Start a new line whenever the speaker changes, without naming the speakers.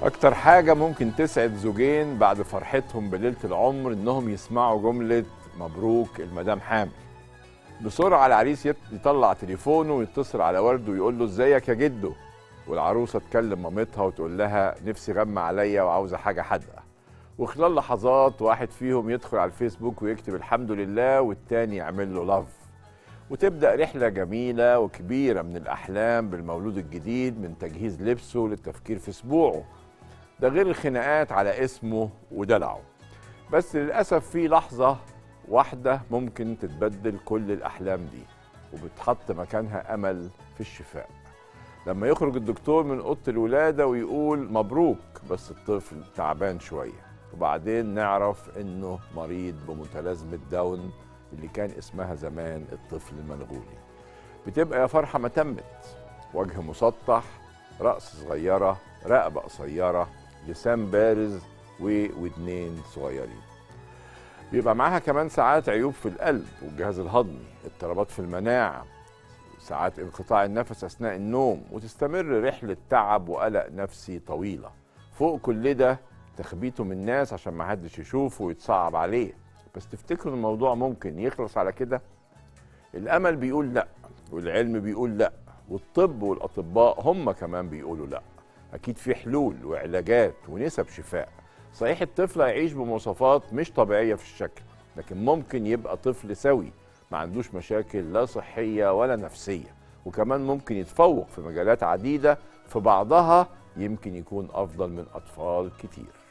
أكتر حاجة ممكن تسعد زوجين بعد فرحتهم بليلة العمر إنهم يسمعوا جملة مبروك المدام حامل. بسرعة العريس يط- يطلع تليفونه ويتصل على والده ويقول له ازيك يا جدو والعروسة تكلم مامتها وتقول لها نفسي غمى عليا وعاوزة حاجة حادقة. وخلال لحظات واحد فيهم يدخل على الفيسبوك ويكتب الحمد لله والتاني يعمل له لاف. وتبدأ رحلة جميلة وكبيرة من الأحلام بالمولود الجديد من تجهيز لبسه للتفكير في أسبوعه ده غير الخناقات على اسمه ودلعه بس للأسف في لحظة واحدة ممكن تتبدل كل الأحلام دي وبتحط مكانها أمل في الشفاء لما يخرج الدكتور من أوضة الولادة ويقول مبروك بس الطفل تعبان شوية وبعدين نعرف إنه مريض بمتلازمة داون اللي كان اسمها زمان الطفل المنغولي بتبقى يا فرحة ما تمت وجه مسطح رأس صغيرة رقبة قصيرة لسان بارز وودنين صغيرين بيبقى معاها كمان ساعات عيوب في القلب والجهاز الهضمي اضطرابات في المناعة ساعات انقطاع النفس أثناء النوم وتستمر رحلة تعب وقلق نفسي طويلة فوق كل ده تخبيته من الناس عشان ما حدش يشوفه ويتصعب عليه بس تفتكروا الموضوع ممكن يخلص على كده الامل بيقول لا والعلم بيقول لا والطب والاطباء هم كمان بيقولوا لا اكيد في حلول وعلاجات ونسب شفاء صحيح الطفل هيعيش بمواصفات مش طبيعيه في الشكل لكن ممكن يبقى طفل سوي ما عندوش مشاكل لا صحيه ولا نفسيه وكمان ممكن يتفوق في مجالات عديده في بعضها يمكن يكون افضل من اطفال كتير